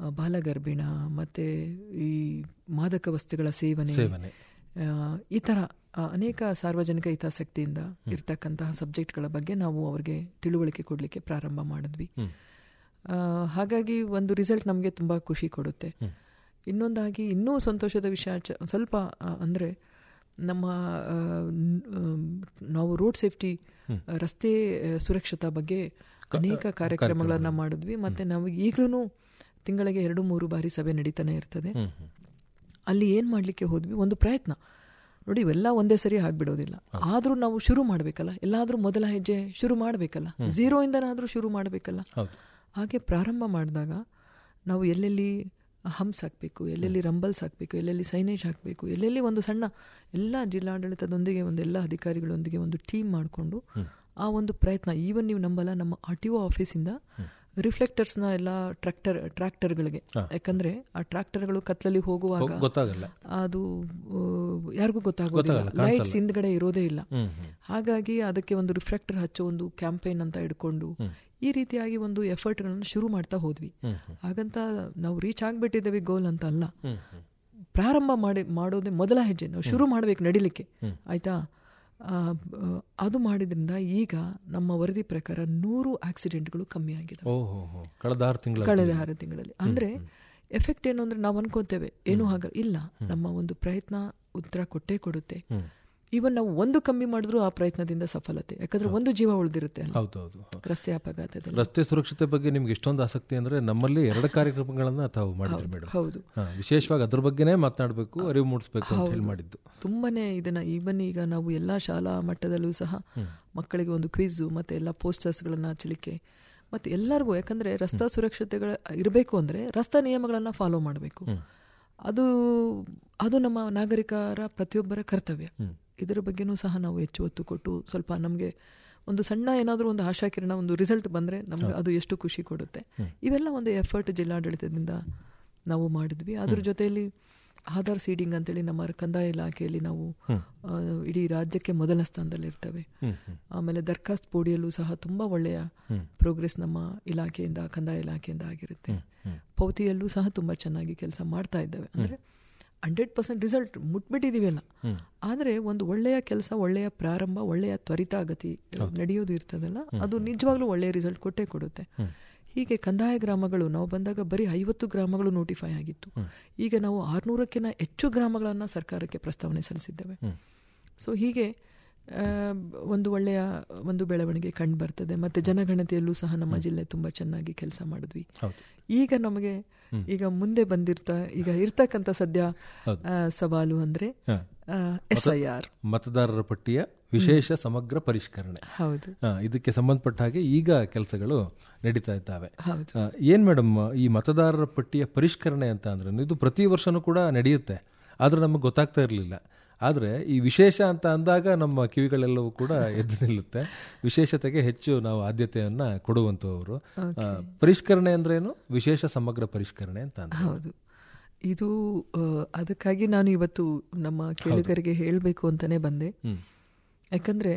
ಆ, ಬಾಲಗರ್ಭಿಣ ಮತ್ತೆ ಈ ಮಾದಕ ವಸ್ತುಗಳ ಸೇವನೆ ಸೇವನೆ ಆ, ಈ ಥರ ಆ, ಅನೇಕ ಸಾರ್ವಜನಿಕ ಹಿತಾಸಕ್ತಿಯಿಂದ ಇರ್ತಕ್ಕಂತಹ ಸಬ್ಜೆಕ್ಟ್ಗಳ ಬಗ್ಗೆ ನಾವು ಅವರಿಗೆ ತಿಳುವಳಿಕೆ ಕೊಡಲಿಕ್ಕೆ ಪ್ರಾರಂಭ ಮಾಡಿದ್ವಿ ಹ್ಮ್. ಆ, ಹಾಗಾಗಿ ಒಂದು ರಿಸಲ್ಟ್ ನಮಗೆ ತುಂಬ ಖುಷಿ ಕೊಡುತ್ತೆ ಹ್ಮ್. ಇನ್ನೊಂದಾಗಿ ಇನ್ನೂ ಸಂತೋಷದ ವಿಷಯ ಚ- ಸ್ವಲ್ಪ ಆ, ಅಂದ್ರೆ ನಮ್ಮ ಆ, ನ್- ಆಮ್, ನಾವು ರೋಡ್ ಸೇಫ್ಟಿ ರಸ್ತೆ ಆ, ಸುರಕ್ಷತಾ ಬಗ್ಗೆ ಅನೇಕ ಕಾರ್ಯಕ್ರಮಗಳನ್ನ ಮಾಡಿದ್ವಿ ಮತ್ತೆ ನಾವು ಈಗಲೂ ತಿಂಗಳಿಗೆ ಎರಡು ಮೂರು ಬಾರಿ ಸಭೆ ನಡೀತಾನೆ ಇರ್ತದೆ ಹ್ಮ್ ಹ್ಮ್ ಅಲ್ಲಿ ಏನು ಮಾಡಲಿಕ್ಕೆ ಹೋದ್ವಿ ಒಂದು ಪ್ರಯತ್ನ ನೋಡಿ ಇವೆಲ್ಲ ಒಂದೇ ಸರಿ ಆಗ್ಬಿಡೋದಿಲ್ಲ ಆದರೂ ನಾವು ಶುರು ಮಾಡಬೇಕಲ್ಲ ಎಲ್ಲಾದರೂ ಮೊದಲ ಹೆಜ್ಜೆ ಶುರು ಮಾಡಬೇಕಲ್ಲ ಝೀರೋಯಿಂದನಾದರೂ ಶುರು ಮಾಡಬೇಕಲ್ಲ ಹೌದು ಹಾಗೆ ಪ್ರಾರಂಭ ಮಾಡಿದಾಗ ನಾವು ಎಲ್ಲೆಲ್ಲಿ ಹಂಪ್ಸ್ ಹಾಕಬೇಕು ಎಲ್ಲೆಲ್ಲಿ ರಂಬಲ್ಸ್ ಹಾಕಬೇಕು ಎಲ್ಲೆಲ್ಲಿ ಸೈನೇಜ್ ಹಾಕಬೇಕು ಎಲ್ಲೆಲ್ಲಿ ಒಂದು ಸಣ್ಣ ಎಲ್ಲ ಜಿಲ್ಲಾಡಳಿತದೊಂದಿಗೆ ಒಂದು ಎಲ್ಲ ಅಧಿಕಾರಿಗಳೊಂದಿಗೆ ಒಂದು ಟೀಮ್ ಮಾಡಿಕೊಂಡು ಆ ಒಂದು ಪ್ರಯತ್ನ ಈವನ್ ನೀವು ನಂಬಲ್ಲ ನಮ್ಮ ಆರ್ ಟಿ ಒ ಆಫೀಸಿಂದ ರಿಫ್ಲೆಕ್ಟರ್ಸ್ನ ಎಲ್ಲ ಟ್ರ್ಯಾಕ್ಟರ್ ಟ್ರ್ಯಾಕ್ಟರ್ಗಳಿಗೆ ಯಾಕಂದ್ರೆ ಆ ಟ್ರ್ಯಾಕ್ಟರ್ಗಳು ಕತ್ಲಲ್ಲಿ ಹೋಗುವಾಗ ಗೊತ್ತಾಗಲ್ಲ ಅದು ಆ, ಯಾರಿಗೂ ಗೊತ್ತಾಗೋದಿಲ್ಲ ಲೈಟ್ಸ್ ಹಿಂದ್ಗಡೆ ಇರೋದೇ ಇಲ್ಲ ಹ್ಮ್ ಹ್ಮ್ ಹಾಗಾಗಿ ಅದಕ್ಕೆ ಒಂದು ರಿಫ್ಲೆಕ್ಟರ್ ಹಚ್ಚೋ ಒಂದು ಕ್ಯಾಂಪೇನ್ ಅಂತ ಇಟ್ಕೊಂಡು ಈ ರೀತಿಯಾಗಿ ಒಂದು ಎಫರ್ಟ್ಗಳನ್ನು ಶುರು ಮಾಡ್ತಾ ಹೋದ್ವಿ ಹ್ಮ್ ಹ್ಮ್ ಹಾಗಂತ ನಾವು ರೀಚ್ ಆಗ್ಬಿಟ್ಟಿದ್ದೇವೆ ಗೋಲ್ ಅಂತ ಅಲ್ಲ ಹ್ಮ್ ಹ್ಮ್ ಪ್ರಾರಂಭ ಮಾಡಿ ಮಾಡೋದೇ ಮೊದಲ ಹೆಜ್ಜೆ ನಾವು ಶುರು ಮಾಡಬೇಕು ನಡಿಲಿಕ್ಕೆ ಆಯ್ತಾ ಆ, ಆ, ಅದು ಮಾಡಿದ್ರಿಂದ ಈಗ ನಮ್ಮ ವರದಿ ಪ್ರಕಾರ ನೂರು ಆಕ್ಸಿಡೆಂಟ್ಗಳು ಕಮ್ಮಿ ಆಗಿದೆ ಓ ಹೋ ಹೋ ಕಳೆದ ಆರು ತಿಂಗಳ ಕಳೆದ ಆರು ತಿಂಗಳಲ್ಲಿ ಅಂದ್ರೆ ಎಫೆಕ್ಟ್ ಏನು ಅಂದ್ರೆ ನಾವು ಅನ್ಕೋತೇವೆ ಏನೂ ಆಗ ಇಲ್ಲ ನಮ್ಮ ಒಂದು ಪ್ರಯತ್ನ ಉತ್ತರ ಕೊಟ್ಟೇ ಕೊಡುತ್ತೆ ಹ್ಮ್ ಈವನ್ ನಾವು ಒಂದು ಕಮ್ಮಿ ಮಾಡಿದ್ರು ಆ ಪ್ರಯತ್ನದಿಂದ ಸಫಲತೆ ಯಾಕಂದ್ರೆ ಒಂದು ಜೀವ ಉಳಿದಿರುತ್ತೆ ಅಲ್ಲ ಹೌದು ಹೌದು ಹೌದು. ರಸ್ತೆ ಅಪಘಾತದಲ್ಲಿ ರಸ್ತೆ ಸುರಕ್ಷತೆ ಬಗ್ಗೆ ನಿಮ್ಗೆ ಇಷ್ಟೊಂದು ಆಸಕ್ತಿ ಅಂದ್ರೆ ನಮ್ಮಲ್ಲಿ ಎರಡು ಕಾರ್ಯಕ್ರಮಗಳನ್ನ ತಾವು ಮಾಡಿದ್ರಿ ಮೇಡಮ್ ಹೌದು ಹಾ, ವಿಶೇಷವಾಗಿ ಅದ್ರ ಬಗ್ಗೆನೇ ಮಾತನಾಡಬೇಕು ಅರಿವು ಮೂಡಿಸ್ಬೇಕು ಅಂತ ಹೇಳಿ ಮಾಡಿದ್ದು ತುಂಬಾನೇ ಇದನ್ನ ಈವನ್ ಈಗ ನಾವು ಎಲ್ಲಾ ಶಾಲಾ ಮಟ್ಟದಲ್ಲೂ ಸಹ ಮಕ್ಕಳಿಗೆ ಒಂದು ಕ್ವಿಝು ಮತ್ತೆ ಎಲ್ಲ ಪೋಸ್ಟರ್ಸ್ಗಳನ್ನ ಹಚ್ಚಲಿಕ್ಕೆ ಮತ್ತೆ ಎಲ್ಲರಿಗೂ ಯಾಕಂದ್ರೆ ರಸ್ತಾ ಸುರಕ್ಷತೆಗಳ ಇರಬೇಕು ಅಂದ್ರೆ ರಸ್ತಾ ನಿಯಮಗಳನ್ನ ಫಾಲೋ ಮಾಡಬೇಕು ಅದು ಅದು ನಮ್ಮ ನಾಗರಿಕರ ಪ್ರತಿಯೊಬ್ಬರ ಕರ್ತವ್ಯ ಇದರ ಬಗ್ಗೆನೂ ಸಹ ನಾವು ಹೆಚ್ಚು ಒತ್ತು ಕೊಟ್ಟು ಸ್ವಲ್ಪ ನಮಗೆ ಒಂದು ಸಣ್ಣ ಏನಾದರೂ ಒಂದು ಆಶಾಕಿರಣ ಒಂದು ರಿಸಲ್ಟ್ ಬಂದರೆ ನಮಗೆ ಅದು ಎಷ್ಟು ಖುಷಿ ಕೊಡುತ್ತೆ ಇವೆಲ್ಲ ಒಂದು ಎಫರ್ಟ್ ಜಿಲ್ಲಾಡಳಿತದಿಂದ ನಾವು ಮಾಡಿದ್ವಿ ಅದ್ರ ಜೊತೆಯಲ್ಲಿ ಆಧಾರ್ ಸೀಡಿಂಗ್ ಅಂತೇಳಿ ನಮ್ಮ ಕಂದಾಯ ಇಲಾಖೆಯಲ್ಲಿ ನಾವು ಆ, ಇಡೀ ರಾಜ್ಯಕ್ಕೆ ಮೊದಲ ಸ್ಥಾನದಲ್ಲಿ ಇರ್ತೇವೆ ಹ್ಮ್ ಹ್ಮ್ ಆಮೇಲೆ ದರ್ಖಾಸ್ತ್ ಪೋಡಿಯಲ್ಲೂ ಸಹ ತುಂಬಾ ಒಳ್ಳೆಯ ಪ್ರೋಗ್ರೆಸ್ ನಮ್ಮ ಇಲಾಖೆಯಿಂದ ಕಂದಾಯ ಇಲಾಖೆಯಿಂದ ಆಗಿರುತ್ತೆ ಪೌತಿಯಲ್ಲೂ ಸಹ ತುಂಬಾ ಚೆನ್ನಾಗಿ ಕೆಲಸ ಮಾಡ್ತಾ ಇದ್ದೇವೆ ಅಂದ್ರೆ ಹಂಡ್ರೆಡ್ ಪರ್ಸೆಂಟ್ ರಿಸಲ್ಟ್ ಮುಟ್ಬಿಟ್ಟಿದೀವಲ್ಲ ಆದ್ರೆ ಒಂದು ಒಳ್ಳೆಯ ಕೆಲಸ ಒಳ್ಳೆಯ ಪ್ರಾರಂಭ ಒಳ್ಳೆಯ ತ್ವರಿತಾಗತಿ ನಡೆಯೋದು ಇರ್ತದಲ್ಲ ಅದು ನಿಜವಾಗ್ಲೂ ಒಳ್ಳೆಯ ರಿಸಲ್ಟ್ ಕೊಟ್ಟೇ ಕೊಡುತ್ತೆ ಹೀಗೆ ಕಂದಾಯ ಗ್ರಾಮಗಳು ನಾವು ಬಂದಾಗ ಬರೀ ಐವತ್ತು ಗ್ರಾಮಗಳು ನೋಟಿಫೈ ಆಗಿತ್ತು ಈಗ ನಾವು ಆರ್ನೂರಕ್ಕಿಂತ ಹೆಚ್ಚು ಗ್ರಾಮಗಳನ್ನು ಸರ್ಕಾರಕ್ಕೆ ಪ್ರಸ್ತಾವನೆ ಸಲ್ಲಿಸಿದ್ದೇವೆ ಸೊ ಹೀಗೆ ಆ, ಒಂದು ಒಳ್ಳೆಯ ಒಂದು ಬೆಳವಣಿಗೆ ಕಂಡು ಬರ್ತದೆ ಮತ್ತೆ ಜನಗಣತಿಯಲ್ಲೂ ಸಹ ನಮ್ಮ ಜಿಲ್ಲೆ ತುಂಬಾ ಚೆನ್ನಾಗಿ ಕೆಲಸ ಮಾಡಿದ್ವಿ ಹೌದು ಈಗ ನಮಗೆ ಈಗ ಮುಂದೆ ಬಂದಿರ್ತಾ ಈಗ ಇರ್ತಕ್ಕಂಥ ಸದ್ಯ ಆ, ಸವಾಲು ಅಂದ್ರೆ ಹಾ. ಎಸ್ ಐ ಆರ್ ಮತದಾರರ ಪಟ್ಟಿಯ ವಿಶೇಷ ಸಮಗ್ರ ಪರಿಷ್ಕರಣೆ ಹೌದು ಹಾ, ಇದಕ್ಕೆ ಸಂಬಂಧಪಟ್ಟ ಹಾಗೆ ಈಗ ಕೆಲಸಗಳು ನಡೀತಾ ಇದ್ದಾವೆ ಹೌದು ಆ, ಏನ್ ಮೇಡಮ್ ಈ ಮತದಾರರ ಪಟ್ಟಿಯ ಪರಿಷ್ಕರಣೆ ಅಂತ ಅಂದ್ರೆ ಇದು ಪ್ರತಿ ವರ್ಷನೂ ಕೂಡ ನಡೆಯುತ್ತೆ ಆದ್ರೆ ನಮಗೆ ಗೊತ್ತಾಗ್ತಾ ಇರಲಿಲ್ಲ ಆದ್ರೆ ಈ ವಿಶೇಷ ಅಂತ ಅಂದಾಗ ನಮ್ಮ ಕಿವಿಗಳೆಲ್ಲವೂ ಕೂಡ ಎದ್ದು ನಿಲ್ಲುತ್ತೆ ವಿಶೇಷತೆಗೆ ಹೆಚ್ಚು ನಾವು ಆದ್ಯತೆಯನ್ನ ಕೊಡುವಂತವರು ಆ, ಪರಿಷ್ಕರಣೆ ಅಂದ್ರೇನು ವಿಶೇಷ ಸಮಗ್ರ ಪರಿಷ್ಕರಣೆ ಅಂತ ಅಂದ್ರೆ ಹೌದು ಇದು ಆ, ಅದಕ್ಕಾಗಿ ನಾನು ಇವತ್ತು ನಮ್ಮ ಕೇಳುಗರಿಗೆ ಹೇಳಬೇಕು ಅಂತಾನೆ ಬಂದೆ ಹ್ಮ್ ಯಾಕಂದ್ರೆ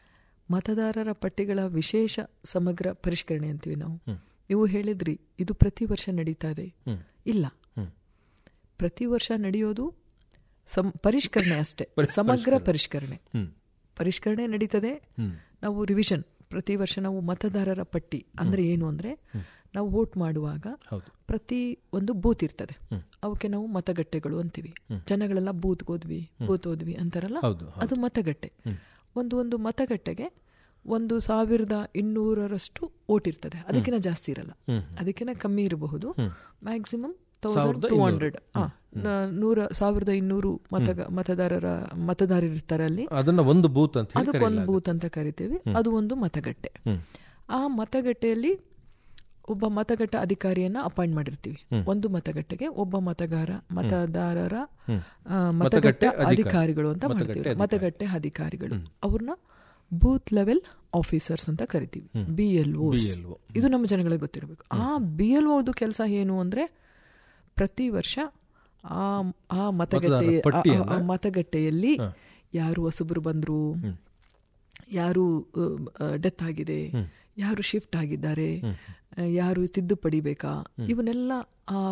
ಮತದಾರರ ಪಟ್ಟಿಗಳ ವಿಶೇಷ ಸಮಗ್ರ ಪರಿಷ್ಕರಣೆ ಅಂತೀವಿ ನಾವು ನೀವು ಹೇಳಿದ್ರಿ ಇದು ಪ್ರತಿ ವರ್ಷ ನಡೀತಾ ಇದೆ ಹ್ಮ್. ಇಲ್ಲ ಹ್ಮ್. ಪ್ರತಿ ವರ್ಷ ನಡೆಯೋದು ಸಂ ಪರಿಷ್ಕರಣೆ ಅಷ್ಟೇ ಸಮಗ್ರ ಪರಿಷ್ಕರಣೆ ಹ್ಮ್ ಪರಿಷ್ಕರಣೆ ನಡೀತದೆ ಹ್ಮ್ ನಾವು ರಿವಿಷನ್ ಪ್ರತಿ ವರ್ಷ ನಾವು ಮತದಾರರ ಪಟ್ಟಿ ಅಂದ್ರೆ ಏನು ಅಂದ್ರೆ ನಾವು ವೋಟ್ ಮಾಡುವಾಗ ಹೌದು ಪ್ರತಿ ಒಂದು ಬೂತ್ ಇರ್ತದೆ ಅವಕ್ಕೆ ನಾವು ಮತಗಟ್ಟೆಗಳು ಅಂತೀವಿ ಜನಗಳೆಲ್ಲ ಬೂತ್ ಹೋದ್ವಿ ಬೂತ್ ಹೋದ್ವಿ ಅಂತಾರಲ್ಲ ಹೌದು ಅದು ಮತಗಟ್ಟೆ ಒಂದು ಒಂದು ಮತಗಟ್ಟೆಗೆ ಒಂದು ಸಾವಿರದ ಇನ್ನೂರರಷ್ಟು ಓಟ್ ಇರ್ತದೆ ಅದಕ್ಕಿಂತ ಜಾಸ್ತಿ ಇರಲ್ಲ ಅದಕ್ಕಿಂತ ಕಮ್ಮಿ ಇರಬಹುದು ಮ್ಯಾಕ್ಸಿಮಮ್ ತೌಸಂಡ್ ಟೂ ಹಂಡ್ರೆಡ್ ನೂರ ಸಾವಿರದ ಇನ್ನೂರು ಮತ ಮತದಾರರ ಮತದಾರರು ಇರ್ತಾರೆ ಅಲ್ಲಿ ಅದನ್ನ ಒಂದು ಬೂತ್ ಅಂತ ಹೇಳಿ ಅದಕ್ಕೊಂದು ಬೂತ್ ಅಂತ ಕರಿತೇವೆ ಅದು ಒಂದು ಮತಗಟ್ಟೆ ಆ ಮತಗಟ್ಟೆಯಲ್ಲಿ ಒಬ್ಬ ಮತಗಟ್ಟೆ ಅಧಿಕಾರಿಯನ್ನ ಅಪಾಯಿಂಟ್ ಮಾಡಿರ್ತೀವಿ ಒಂದು ಮತಗಟ್ಟೆಗೆ ಒಬ್ಬ ಮತಗಾರ ಮತದಾರರ ಆ, ಮತಗಟ್ಟೆ ಅಧಿಕಾರಿಗಳು ಅಂತ ಮಾಡ್ತೀವಿ ಮತಗಟ್ಟೆ ಅಧಿಕಾರಿಗಳು ಅವ್ರನ್ನ ಬೂತ್ ಲೆವೆಲ್ ಆಫೀಸರ್ಸ್ ಅಂತ ಕರಿತೀವಿ ಬಿ ಎಲ್ ಇದು ನಮ್ಮ ಜನಗಳಿಗೆ ಗೊತ್ತಿರಬೇಕು ಆ ಬಿ ಎಲ್ ಓದು ಕೆಲಸ ಏನು ಅಂದ್ರೆ ಪ್ರತಿ ವರ್ಷ ಆ ಆ ಮತಗಟ್ಟೆ ಆ- ಆ ಮತಗಟ್ಟೆಯಲ್ಲಿ ಯಾರು ಹೊಸಬರು ಬಂದ್ರು ಯಾರು ಡೆತ್ ಆಗಿದೆ ಯಾರು ಶಿಫ್ಟ್ ಆಗಿದ್ದಾರೆ ಆ, ಯಾರು ತಿದ್ದುಪಡಿ ಬೇಕಾ ಇವನ್ನೆಲ್ಲ